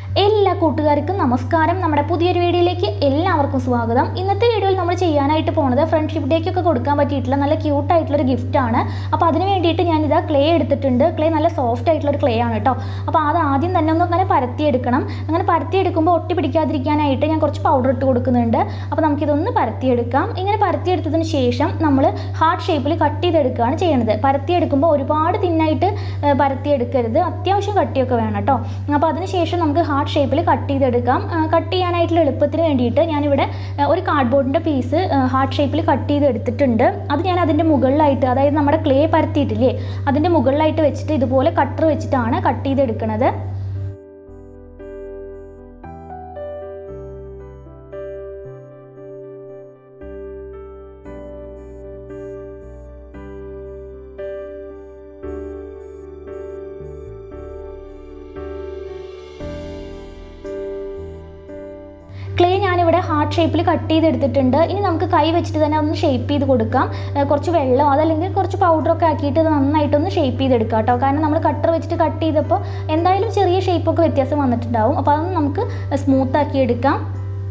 എല്ലാ കൂട്ടുകാർക്കും നമസ്കാരം നമ്മുടെ പുതിയൊരു വീഡിയോയിലേക്ക് എല്ലാവർക്കും സ്വാഗതം ഇന്നത്തെ വീഡിയോയിൽ നമ്മൾ ചെയ്യാനായിട്ട് പോണത് ഫ്രണ്ട്ഷിപ്പ് ഡേക്കൊക്കെ കൊടുക്കാൻ പറ്റിയിട്ടുള്ള നല്ല ക്യൂട്ട് ആയിട്ടുള്ളൊരു ഗിഫ്റ്റാണ് അപ്പോൾ അതിന് വേണ്ടിയിട്ട് ഞാനിതാ ക്ലേ എടുത്തിട്ടുണ്ട് ക്ലേ നല്ല സോഫ്റ്റ് ആയിട്ടുള്ളൊരു ക്ലേ ആണ് കേട്ടോ അപ്പോൾ അത് ആദ്യം തന്നെ ഒന്ന് അങ്ങനെ പരത്തിയെടുക്കണം അങ്ങനെ പരത്തിയെടുക്കുമ്പോൾ ഒട്ടി പിടിക്കാതിരിക്കാനായിട്ട് ഞാൻ കുറച്ച് പൗഡർ ഇട്ട് കൊടുക്കുന്നുണ്ട് അപ്പോൾ നമുക്കിതൊന്ന് പരത്തിയെടുക്കാം ഇങ്ങനെ പരത്തിയെടുത്തതിന് ശേഷം നമ്മൾ ഹാർട്ട് ഷേപ്പിൽ കട്ട് ചെയ്തെടുക്കുകയാണ് ചെയ്യുന്നത് പരത്തിയെടുക്കുമ്പോൾ ഒരുപാട് തിന്നായിട്ട് ഏഹ്, പരത്തിയെടുക്കരുത് അത്യാവശ്യം കട്ടിയൊക്കെ വേണം കേട്ടോ അപ്പോൾ അതിന് ശേഷം നമുക്ക് ഹാർട്ട് ഷേപ്പിൽ കട്ട് ചെയ്തെടുക്കാം കട്ട് ചെയ്യാനായിട്ടുള്ള എളുപ്പത്തിന് വേണ്ടിയിട്ട് ഞാനിവിടെ ഏഹ്, ഒരു കാർഡ്ബോർഡിൻ്റെ പീസ് ഹാർട്ട് ഷേപ്പിൽ കട്ട് ചെയ്ത് എടുത്തിട്ടുണ്ട് അത് ഞാൻ അതിൻ്റെ മുകളിലായിട്ട് അതായത് നമ്മുടെ ക്ലേ പരത്തിയിട്ടില്ലേ അതിൻ്റെ മുകളിലായിട്ട് വെച്ചിട്ട് ഇതുപോലെ കട്ടർ വെച്ചിട്ടാണ് കട്ട് ചെയ്തെടുക്കുന്നത് ക്ലേ ഞാനിവിടെ ഹാർട്ട് ഷേപ്പിൽ കട്ട് ചെയ്തെടുത്തിട്ടുണ്ട് ഇനി നമുക്ക് കൈ വെച്ചിട്ട് തന്നെ ഒന്ന് ഷേപ്പ് ചെയ്ത് കൊടുക്കാം ഏഹ് കുറച്ച് വെള്ളം അതല്ലെങ്കിൽ കുറച്ച് പൗഡറൊക്കെ ആക്കിയിട്ട് ഇത് നന്നായിട്ടൊന്ന് ഷേപ്പ് ചെയ്തെടുക്കാം കേട്ടോ കാരണം നമ്മൾ കട്ടർ വെച്ചിട്ട് കട്ട് ചെയ്തപ്പോൾ എന്തായാലും ചെറിയ ഷേപ്പൊക്കെ വ്യത്യാസം വന്നിട്ടുണ്ടാവും അപ്പോൾ അതൊന്ന് നമുക്ക് സ്മൂത്ത് ആക്കി എടുക്കാം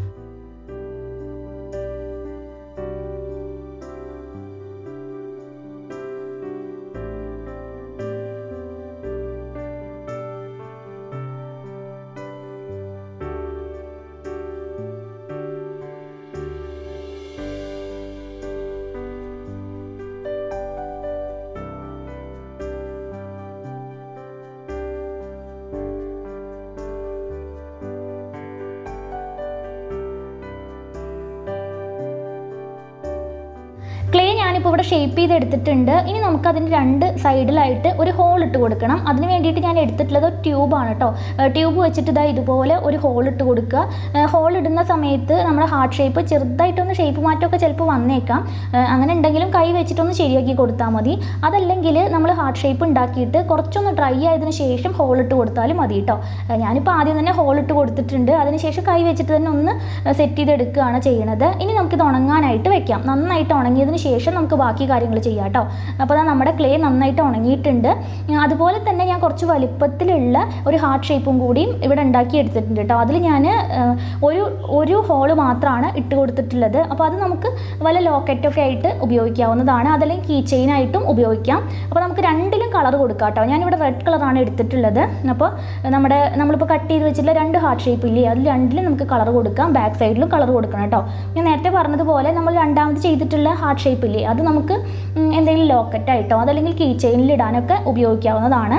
ക്ലേ ഞാനിപ്പോൾ ഇവിടെ ഷേപ്പ് ചെയ്ത് എടുത്തിട്ടുണ്ട് ഇനി നമുക്ക് അതിൻ്റെ രണ്ട് സൈഡിലായിട്ട് ഒരു ഹോൾ ഇട്ട് കൊടുക്കണം അതിന് വേണ്ടിയിട്ട് ഞാൻ എടുത്തിട്ടുള്ളത് ഒരു ട്യൂബാണ് കേട്ടോ ട്യൂബ് വെച്ചിട്ട് ഇതാ ഇതുപോലെ ഒരു ഹോൾ ഇട്ട് കൊടുക്കുക ഹോൾ ഇടുന്ന സമയത്ത് നമ്മുടെ ഹാർട്ട് ഷേപ്പ് ചെറുതായിട്ടൊന്ന് ഷേപ്പ് മാറ്റമൊക്കെ ചിലപ്പോൾ വന്നേക്കാം ഏഹ് അങ്ങനെ ഉണ്ടെങ്കിലും കൈ വെച്ചിട്ടൊന്ന് ശരിയാക്കി കൊടുത്താൽ മതി അതല്ലെങ്കിൽ നമ്മൾ ഹാർട്ട് ഷേപ്പ് ഉണ്ടാക്കിയിട്ട് കുറച്ചൊന്ന് ഡ്രൈ ആയതിനു ശേഷം ഹോൾ ഇട്ട് കൊടുത്താലും മതി കേട്ടോ ഏഹ് ഞാനിപ്പോൾ ആദ്യം തന്നെ ഹോൾ ഇട്ട് കൊടുത്തിട്ടുണ്ട് അതിനുശേഷം കൈ വെച്ചിട്ട് തന്നെ ഒന്ന് സെറ്റ് ചെയ്തെടുക്കുകയാണ് ചെയ്യണത് ഇനി നമുക്കിത് ഉണങ്ങാനായിട്ട് വെക്കാം നന്നായിട്ട് ഉണങ്ങിയതിന് ശേഷം നമുക്ക് ബാക്കി കാര്യങ്ങൾ ചെയ്യാം കേട്ടോ അപ്പോൾ അതാ നമ്മുടെ ക്ലേ നന്നായിട്ട് ഉണങ്ങിയിട്ടുണ്ട് ഉം, അതുപോലെ തന്നെ ഞാൻ കുറച്ച് വലിപ്പത്തിലുള്ള ഒരു ഹാർട്ട് ഷേപ്പും കൂടിയും ഇവിടെ ഉണ്ടാക്കി എടുത്തിട്ടുണ്ട് കേട്ടോ അതിൽ ഞാൻ ഒരു ഒരു ഹോള് മാത്രമാണ് ഇട്ട് കൊടുത്തിട്ടുള്ളത് അപ്പോൾ അത് നമുക്ക് വല്ല ലോക്കറ്റൊക്കെ ആയിട്ട് ഉപയോഗിക്കാവുന്നതാണ് അതല്ലെങ്കിൽ കീ ചെയിനായിട്ടും ഉപയോഗിക്കാം അപ്പോൾ നമുക്ക് രണ്ടിലും കളർ കൊടുക്കാം കേട്ടോ ഞാനിവിടെ റെഡ് കളറാണ് എടുത്തിട്ടുള്ളത് അപ്പോൾ നമ്മുടെ നമ്മളിപ്പോൾ കട്ട് ചെയ്ത് വെച്ചിട്ടുള്ള രണ്ട് ഹാർട്ട് ഷേപ്പ് ഇല്ലേ അതിൽ രണ്ടിലും നമുക്ക് കളർ കൊടുക്കാം ബാക്ക് സൈഡിലും കളർ കൊടുക്കണം കേട്ടോ ഞാൻ നേരത്തെ പറഞ്ഞതുപോലെ നമ്മൾ രണ്ടാമത് ചെയ്തിട്ടുള്ള ഹാർട്ട് ഷേപ്പ് ഇല്ലേ അത് നമുക്ക് ഉം, എന്തെങ്കിലും ലോക്കറ്റായിട്ടോ അതല്ലെങ്കിൽ കീ ചെയിനിൽ ഇടാനൊക്കെ ഉപയോഗിക്കാവുന്നതാണ്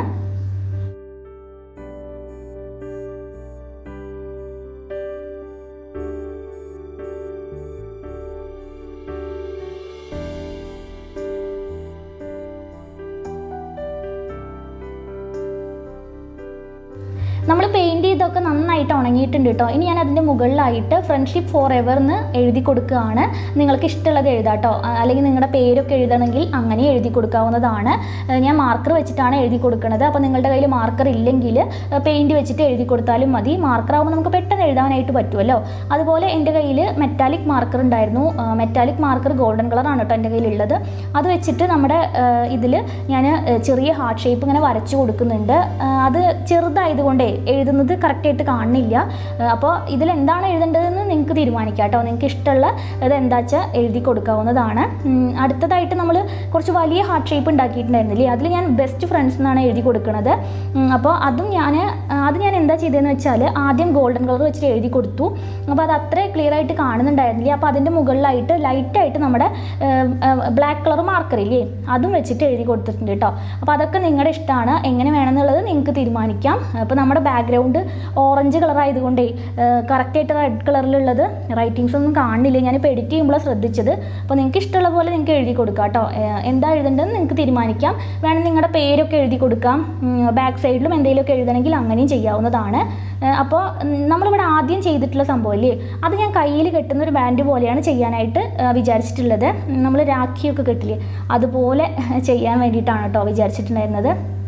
നമ്മൾ പെയിൻറ് ചെയ്തൊക്കെ നന്നായിട്ട് ഉണങ്ങിയിട്ടുണ്ട് കേട്ടോ ഇനി ഞാൻ അതിൻ്റെ മുകളിലായിട്ട് ഫ്രണ്ട്ഷിപ്പ് ഫോർ എവർ എന്ന് എഴുതി കൊടുക്കുകയാണ് നിങ്ങൾക്ക് ഇഷ്ടമുള്ളത് എഴുതാം കേട്ടോ ആ, അല്ലെങ്കിൽ നിങ്ങളുടെ പേരൊക്കെ എഴുതണമെങ്കിൽ അങ്ങനെ എഴുതി കൊടുക്കാവുന്നതാണ് ഏ, ഞാൻ മാർക്കർ വെച്ചിട്ടാണ് എഴുതി കൊടുക്കുന്നത് അപ്പോൾ നിങ്ങളുടെ കയ്യിൽ മാർക്കർ ഇല്ലെങ്കിൽ പെയിൻറ് വെച്ചിട്ട് എഴുതി കൊടുത്താലും മതി മാർക്കർ ആകുമ്പോൾ നമുക്ക് പെട്ടെന്ന് എഴുതാനായിട്ട് പറ്റുമല്ലോ അതുപോലെ എൻ്റെ കയ്യിൽ മെറ്റാലിക് മാർക്കർ ഉണ്ടായിരുന്നു മെറ്റാലിക് മാർക്കർ ഗോൾഡൻ കളറാണ് കേട്ടോ എൻ്റെ കയ്യിലുള്ളത് അത് വെച്ചിട്ട് നമ്മുടെ ഇതിൽ ഞാൻ ചെറിയ ഹാർട്ട് ഷേപ്പ് ഇങ്ങനെ വരച്ചു കൊടുക്കുന്നുണ്ട് ആ, അത് ചെറുതായതുകൊണ്ടേ എഴുതുന്നത് കറക്റ്റായിട്ട് കാണുന്നില്ല അപ്പോൾ ഇതിൽ എന്താണ് എഴുതേണ്ടതെന്ന് നിങ്ങൾക്ക് തീരുമാനിക്കാം കേട്ടോ നിങ്ങൾക്ക് ഇഷ്ടമുള്ള ഇത് എന്താ വെച്ചാൽ എഴുതി കൊടുക്കാവുന്നതാണ് ഉം, അടുത്തതായിട്ട് നമ്മൾ കുറച്ച് വലിയ ഹാർട്ട് ഷേപ്പ് ഉണ്ടാക്കിയിട്ടുണ്ടായിരുന്നില്ലേ അതിൽ ഞാൻ ബെസ്റ്റ് ഫ്രണ്ട്സ് എന്നാണ് എഴുതി കൊടുക്കുന്നത് ഉം, അപ്പോൾ അതും ഞാൻ അത് ഞാൻ എന്താ ചെയ്തതെന്ന് വെച്ചാൽ ആദ്യം ഗോൾഡൻ കളർ വെച്ചിട്ട് എഴുതി കൊടുത്തു അപ്പോൾ അത് അത്ര ക്ലിയർ ആയിട്ട് കാണുന്നുണ്ടായിരുന്നില്ല അപ്പോൾ അതിൻ്റെ മുകളിലായിട്ട് ലൈറ്റായിട്ട് നമ്മുടെ ബ്ലാക്ക് കളർ മാർക്കർ ഇല്ലേ അതും വെച്ചിട്ട് എഴുതി കൊടുത്തിട്ടുണ്ട് കേട്ടോ അപ്പോൾ അതൊക്കെ നിങ്ങളുടെ ഇഷ്ടമാണ് എങ്ങനെ വേണമെന്നുള്ളത് നിങ്ങൾക്ക് തീരുമാനിക്കാം അപ്പോൾ നമ്മുടെ ബാക്ക്ഗ്രൗണ്ട് ഓറഞ്ച് കളർ ആയതുകൊണ്ടേ കറക്റ്റായിട്ട് റെഡ് കളറിലുള്ളത് റൈറ്റിങ്സ് ഒന്നും കാണുന്നില്ല ഞാനിപ്പോൾ എഡിറ്റ് ചെയ്യുമ്പോഴാണ് ശ്രദ്ധിച്ചത് അപ്പോൾ നിങ്ങൾക്ക് ഇഷ്ടമുള്ള പോലെ നിങ്ങൾക്ക് എഴുതി കൊടുക്കാം കേട്ടോ ഏഹ് എന്താ എഴുതേണ്ടതെന്ന് നിങ്ങൾക്ക് തീരുമാനിക്കാം വേണമെങ്കിൽ നിങ്ങളുടെ പേരൊക്കെ എഴുതി കൊടുക്കാം ബാക്ക് സൈഡിലും എന്തെങ്കിലുമൊക്കെ എഴുതണമെങ്കിൽ അങ്ങനെയും ചെയ്യാവുന്നതാണ് ഏഹ് അപ്പോൾ ഉം, നമ്മളിവിടെ ആദ്യം ചെയ്തിട്ടുള്ള സംഭവമില്ലേ അത് ഞാൻ കയ്യിൽ കെട്ടുന്ന ഒരു ബാൻഡ് പോലെയാണ് ചെയ്യാനായിട്ട് ഏഹ് വിചാരിച്ചിട്ടുള്ളത് നമ്മൾ രാഖിയൊക്കെ കെട്ടില്ലേ അതുപോലെ ചെയ്യാൻ വേണ്ടിയിട്ടാണ് കേട്ടോ വിചാരിച്ചിട്ടുണ്ടായിരുന്നത്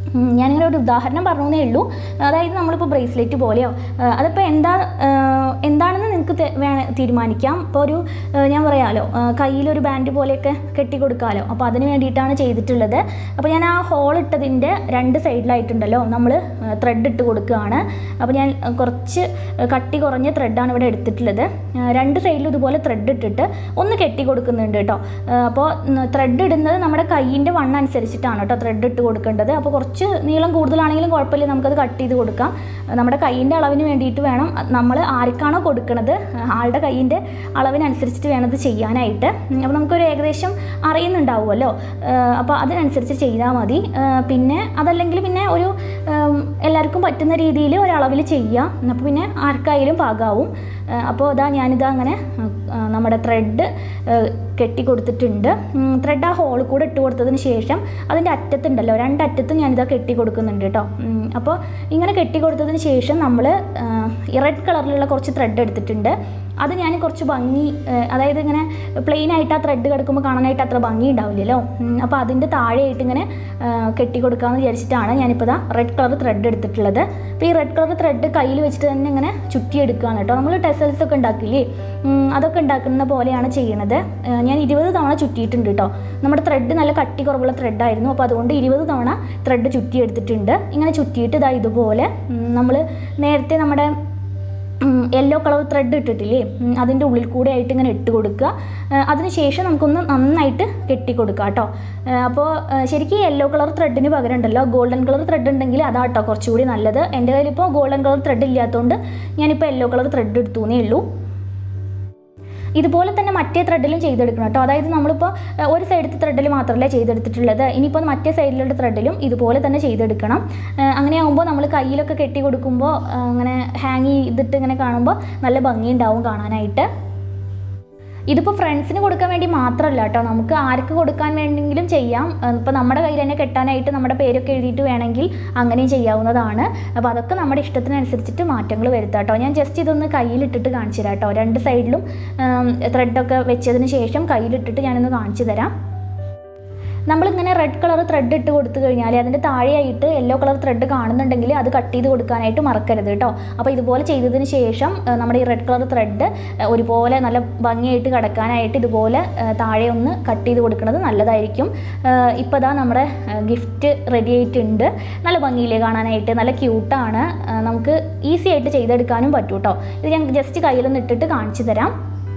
ഉം, ഞാനിങ്ങനെ ഒരു ഉദാഹരണം പറഞ്ഞേ ഉള്ളൂ അതായത് നമ്മളിപ്പോൾ ബ്രേസ്ലെറ്റ് പോലെയോ ആ, അതിപ്പോൾ എന്താ ആ, എന്താണെന്ന് നിങ്ങൾക്ക് തെ- വേ- തീരുമാനിക്കാം ഇപ്പോൾ ഒരു ആ, ഞാൻ പറയാമല്ലോ ആ, കയ്യിലൊരു ബാൻഡ് പോലെയൊക്കെ കെട്ടി കൊടുക്കാമല്ലോ അപ്പോൾ അതിന് വേണ്ടിയിട്ടാണ് ചെയ്തിട്ടുള്ളത് അപ്പോൾ ഞാൻ ആ ഹോൾ ഇട്ടതിൻ്റെ രണ്ട് സൈഡിലായിട്ടുണ്ടല്ലോ നമ്മൾ ത്രെഡ് ഇട്ട് കൊടുക്കുകയാണ് അപ്പോൾ ഞാൻ ആ, കുറച്ച് കട്ടി കുറഞ്ഞ ത്രെഡാണ് ഇവിടെ എടുത്തിട്ടുള്ളത് ആ, രണ്ട് സൈഡിലും ഇതുപോലെ ത്രെഡ് ഇട്ടിട്ട് ഒന്ന് കെട്ടി കൊടുക്കുന്നുണ്ട് കേട്ടോ ആ, അപ്പോൾ ത്രെഡ് ഇടുന്നത് നമ്മുടെ കൈയിൻ്റെ വണ്ണം അനുസരിച്ചിട്ടാണ് കേട്ടോ ത്രെഡ് ഇട്ട് കൊടുക്കേണ്ടത് അപ്പോൾ കുറച്ച് നീളം കൂടുതലാണെങ്കിലും കുഴപ്പമില്ല നമുക്കത് കട്ട് ചെയ്ത് കൊടുക്കാം നമ്മുടെ കൈയിൻ്റെ അളവിന് വേണ്ടിയിട്ട് വേണം നമ്മൾ ആർക്കാണോ കൊടുക്കുന്നത് ആളുടെ കൈയിൻ്റെ അളവിനനുസരിച്ചിട്ട് വേണം ഇത് ചെയ്യാനായിട്ട് ഉം, അപ്പോൾ നമുക്കൊരു ഏകദേശം അറിയുന്നുണ്ടാവുമല്ലോ അപ്പോൾ അതിനനുസരിച്ച് ചെയ്താൽ മതി ആ, പിന്നെ അതല്ലെങ്കിൽ പിന്നെ ഒരു ഉം, എല്ലാവർക്കും പറ്റുന്ന രീതിയിൽ ഒരളവിൽ ചെയ്യാം അപ്പോൾ പിന്നെ ആർക്കായാലും പാകാവും ആ, അപ്പോൾ ഇതാ ഞാനിതാ അങ്ങനെ ആ, നമ്മുടെ ത്രെഡ് കെട്ടി കൊടുത്തിട്ടുണ്ട് ത്രെഡ് ആ ഹോൾ കൂടെ ഇട്ട് കൊടുത്തതിന് ശേഷം അതിൻ്റെ അറ്റത്തുണ്ടല്ലോ രണ്ടറ്റത്തും ഞാനിതാ കെട്ടി കൊടുക്കുന്നുണ്ട് കേട്ടോ ഉം, അപ്പോൾ ഇങ്ങനെ കെട്ടി കൊടുത്തതിന് ശേഷം നമ്മൾ റെഡ് കളറിലുള്ള കുറച്ച് ത്രെഡ് എടുത്തിട്ടുണ്ട് അത് ഞാൻ കുറച്ച് ഭംഗി ആ, അതായത് ഇങ്ങനെ പ്ലെയിൻ ആയിട്ട് ആ ത്രെഡ് കിടക്കുമ്പോൾ കാണാനായിട്ട് അത്ര ഭംഗി ഉണ്ടാവില്ലല്ലോ ഉം, അപ്പോൾ അതിൻ്റെ താഴെയായിട്ട് ഇങ്ങനെ ആ, കെട്ടി കൊടുക്കാമെന്ന് വിചാരിച്ചിട്ടാണ് ഞാനിപ്പോൾ ഇതാ റെഡ് കളർ ത്രെഡ് എടുത്തിട്ടുള്ളത് അപ്പോൾ ഈ റെഡ് കളർ ത്രെഡ് കയ്യിൽ വെച്ചിട്ട് തന്നെ ഇങ്ങനെ ചുറ്റിയെടുക്കുകയാണ് കേട്ടോ നമ്മൾ ടെസൽസ് ഒക്കെ ഉണ്ടാക്കില്ലേ ഉം, അതൊക്കെ ഉണ്ടാക്കുന്ന പോലെയാണ് ചെയ്യണത് ആ, ഞാൻ ഇരുപത് തവണ ചുറ്റിയിട്ടുണ്ട് കേട്ടോ നമ്മുടെ ത്രെഡ് നല്ല കട്ടി കുറവുള്ള ത്രെഡായിരുന്നു അപ്പോൾ അതുകൊണ്ട് ഇരുപത് തവണ ത്രെഡ് ചുറ്റിയെടുത്തിട്ടുണ്ട് ഇങ്ങനെ ചുറ്റിയിട്ട് ഇതാ ഇതുപോലെ നമ്മൾ നേരത്തെ നമ്മുടെ യെല്ലോ കളർ ത്രെഡ് ഇട്ടിട്ടില്ലേ ഉം, അതിൻ്റെ ഉള്ളിൽ കൂടെ ആയിട്ട് ഇങ്ങനെ ഇട്ട് കൊടുക്കുക ആ, അതിനുശേഷം നമുക്കൊന്ന് നന്നായിട്ട് കെട്ടി കൊടുക്കുക കേട്ടോ അപ്പോൾ ശരിക്കും യെല്ലോ കളർ ത്രെഡിന് പകരം ഉണ്ടല്ലോ ഗോൾഡൻ കളർ ത്രെഡ് ഉണ്ടെങ്കിൽ അതാട്ടോ കുറച്ചുകൂടി നല്ലത് എൻ്റെ കയ്യിലിപ്പോൾ ഗോൾഡൻ കളർ ത്രെഡ് ഇല്ലാത്തതുകൊണ്ട് ഞാനിപ്പോൾ യെല്ലോ കളർ ത്രെഡ് എടുത്തു എന്നേ ഉള്ളൂ ഇതുപോലെ തന്നെ മറ്റേ ത്രെഡിലും ചെയ്തെടുക്കണം കേട്ടോ അതായത് നമ്മളിപ്പോൾ ഏഹ്, ഒരു സൈഡത്തെ ത്രെഡിൽ മാത്രമല്ല ചെയ്തെടുത്തിട്ടുള്ളത് ഇനിയിപ്പോൾ മറ്റേ സൈഡിലുള്ള ത്രെഡിലും ഇതുപോലെ തന്നെ ചെയ്തെടുക്കണം ഏഹ്, അങ്ങനെ ആകുമ്പോൾ നമ്മൾ കയ്യിലൊക്കെ കെട്ടി കൊടുക്കുമ്പോൾ ഏഹ്, അങ്ങനെ ഹാങ് ചെയ്തിട്ട് ഇങ്ങനെ കാണുമ്പോൾ നല്ല ഭംഗിയുണ്ടാവും കാണാനായിട്ട് ഇതിപ്പോൾ ഫ്രണ്ട്സിന് കൊടുക്കാൻ വേണ്ടി മാത്രമല്ല കേട്ടോ നമുക്ക് ആർക്ക് കൊടുക്കാൻ വേണമെങ്കിലും ചെയ്യാം ഇപ്പോൾ നമ്മുടെ കയ്യിൽ തന്നെ കെട്ടാനായിട്ട് നമ്മുടെ പേരൊക്കെ എഴുതിയിട്ട് വേണമെങ്കിൽ അങ്ങനെയും ചെയ്യാവുന്നതാണ് അപ്പോൾ അതൊക്കെ നമ്മുടെ ഇഷ്ടത്തിനനുസരിച്ചിട്ട് മാറ്റങ്ങൾ വരുത്താം കേട്ടോ ഞാൻ ജസ്റ്റ് ഇതൊന്ന് കയ്യിലിട്ടിട്ട് കാണിച്ചു തരാം കേട്ടോ രണ്ട് സൈഡിലും ത്രെഡൊക്കെ വെച്ചതിന് ശേഷം കയ്യിലിട്ടിട്ട് ഞാനൊന്ന് കാണിച്ചു തരാം നമ്മളിങ്ങനെ റെഡ് കളർ ത്രെഡ് ഇട്ട് കൊടുത്തു കഴിഞ്ഞാൽ അതിൻ്റെ താഴെയായിട്ട് യെല്ലോ കളർ ത്രെഡ് കാണുന്നുണ്ടെങ്കിൽ അത് കട്ട് ചെയ്ത് കൊടുക്കാനായിട്ട് മറക്കരുത് കേട്ടോ അപ്പോൾ ഇതുപോലെ ചെയ്തതിന് ശേഷം ആ, നമ്മുടെ ഈ റെഡ് കളർ ത്രെഡ് ഒരുപോലെ നല്ല ഭംഗിയായിട്ട് കിടക്കാനായിട്ട് ഇതുപോലെ ആ, താഴെ ഒന്ന് കട്ട് ചെയ്ത് കൊടുക്കുന്നത് നല്ലതായിരിക്കും ഇപ്പോൾ ഇതാ നമ്മുടെ ഗിഫ്റ്റ് റെഡി ആയിട്ടുണ്ട് നല്ല ഭംഗിയിലേ കാണാനായിട്ട് നല്ല ക്യൂട്ടാണ് നമുക്ക് ഈസി ആയിട്ട് ചെയ്തെടുക്കാനും പറ്റും കേട്ടോ ഇത് ഞാൻ ജസ്റ്റ് കയ്യിലൊന്ന് ഇട്ടിട്ട് കാണിച്ചു തരാം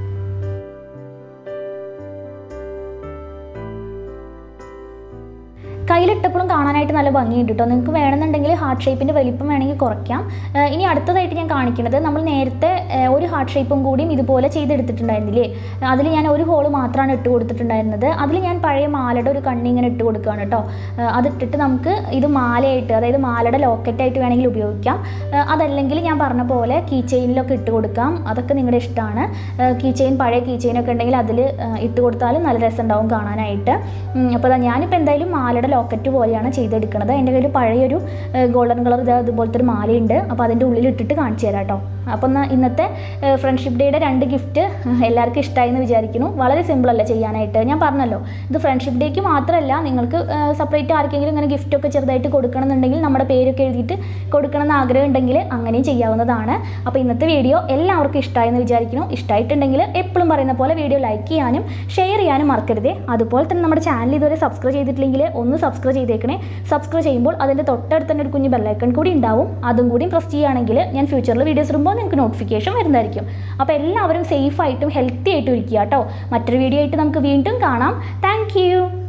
കയ്യിലിട്ടപ്പോഴും കാണാനായിട്ട് നല്ല ഭംഗിയുണ്ട് കേട്ടോ നിങ്ങൾക്ക് വേണമെന്നുണ്ടെങ്കിൽ ഹാർട്ട് ഷേപ്പിൻ്റെ വലിപ്പം വേണമെങ്കിൽ കുറയ്ക്കാം ഏഹ് ഇനി അടുത്തതായിട്ട് ഞാൻ കാണിക്കുന്നത് നമ്മൾ നേരത്തെ ഏഹ് ഒരു ഹാർട്ട് ഷേപ്പും കൂടിയും ഇതുപോലെ ചെയ്തെടുത്തിട്ടുണ്ടായിരുന്നില്ലേ അതിൽ ഞാൻ ഒരു ഹോള് മാത്രമാണ് ഇട്ട് കൊടുത്തിട്ടുണ്ടായിരുന്നത് അതിൽ ഞാൻ പഴയ മാലയുടെ ഒരു കണ്ണി ഇങ്ങനെ ഇട്ട് കൊടുക്കുകയാണ് കേട്ടോ ഏഹ് അതിട്ടിട്ട് നമുക്ക് ഇത് മാലയായിട്ട് അതായത് മാലയുടെ ലോക്കറ്റായിട്ട് വേണമെങ്കിൽ ഉപയോഗിക്കാം ഏഹ് അതല്ലെങ്കിൽ ഞാൻ പറഞ്ഞ പോലെ കീ ചെയിനിലൊക്കെ ഇട്ട് കൊടുക്കാം അതൊക്കെ നിങ്ങളുടെ ഇഷ്ടമാണ് കീ ചെയിൻ പഴയ കീ ചെയിനൊക്കെ ഉണ്ടെങ്കിൽ അതിൽ ഇട്ട് കൊടുത്താലും നല്ല രസമുണ്ടാവും കാണാനായിട്ട് അപ്പോൾ ദാ ഞാനിപ്പോൾ എന്തായാലും മാലയുടെ ലോക്കറ്റ് പോലെയാണ് ചെയ്തെടുക്കുന്നത് എൻ്റെ കയ്യിൽ പഴയൊരു ഗോൾഡൻ കളർ ഇതാ ഇതുപോലത്തെ ഒരു മാലയുണ്ട് അപ്പോൾ അതിൻ്റെ ഉള്ളിൽ ഇട്ടിട്ട് കാണിച്ചു തരാം കേട്ടോ അപ്പോൾ എന്നാൽ ഇന്നത്തെ ഫ്രണ്ട്ഷിപ്പ് ഡേയുടെ രണ്ട് ഗിഫ്റ്റ് എല്ലാവർക്കും ഇഷ്ടമായി എന്ന് വിചാരിക്കുന്നു വളരെ സിമ്പിളല്ല ചെയ്യാനായിട്ട് ഞാൻ പറഞ്ഞല്ലോ ഇത് ഫ്രണ്ട്ഷിപ്പ് ഡേക്ക് മാത്രമല്ല നിങ്ങൾക്ക് സെപ്പറേറ്റ് ആർക്കെങ്കിലും ഇങ്ങനെ ഗിഫ്റ്റൊക്കെ ചെറുതായിട്ട് കൊടുക്കണമെന്നുണ്ടെങ്കിൽ നമ്മുടെ പേരൊക്കെ എഴുതിയിട്ട് കൊടുക്കണമെന്ന് ആഗ്രഹം ഉണ്ടെങ്കിൽ അങ്ങനെയും ചെയ്യാവുന്നതാണ് അപ്പോൾ ഇന്നത്തെ വീഡിയോ എല്ലാവർക്കും ഇഷ്ടമായെന്ന് വിചാരിക്കുന്നു ഇഷ്ടമായിട്ടുണ്ടെങ്കിൽ എപ്പോഴും പറയുന്ന പോലെ വീഡിയോ ലൈക്ക് ചെയ്യാനും ഷെയർ ചെയ്യാനും മറക്കരുതേ അതുപോലെ തന്നെ നമ്മുടെ ചാനൽ ഇതുവരെ സബ്സ്ക്രൈബ് ചെയ്തിട്ടില്ലെങ്കിൽ ഒന്ന് സബ്സ്ക്രൈബ് ചെയ്തേക്കണേ സബ്സ്ക്രൈബ് ചെയ്യുമ്പോൾ അതിൻ്റെ തൊട്ടടുത്ത് തന്നെ ഒരു കുഞ്ഞ് ബെല്ലൈക്കൺ കൂടി ഉണ്ടാവും അതും കൂടി പ്രസ് ചെയ്യുകയാണെങ്കിൽ ഞാൻ ഫ്യൂച്ചറിൽ വീഡിയോസ് ഇടുമ്പോൾ നിങ്ങൾക്ക് നോട്ടിഫിക്കേഷൻ വരുന്നതായിരിക്കും അപ്പോൾ എല്ലാവരും സേഫ് ആയിട്ടും ഹെൽത്തി ആയിട്ടും ഇരിക്കുക കേട്ടോ മറ്റൊരു വീഡിയോ ആയിട്ട് നമുക്ക് വീണ്ടും കാണാം താങ്ക്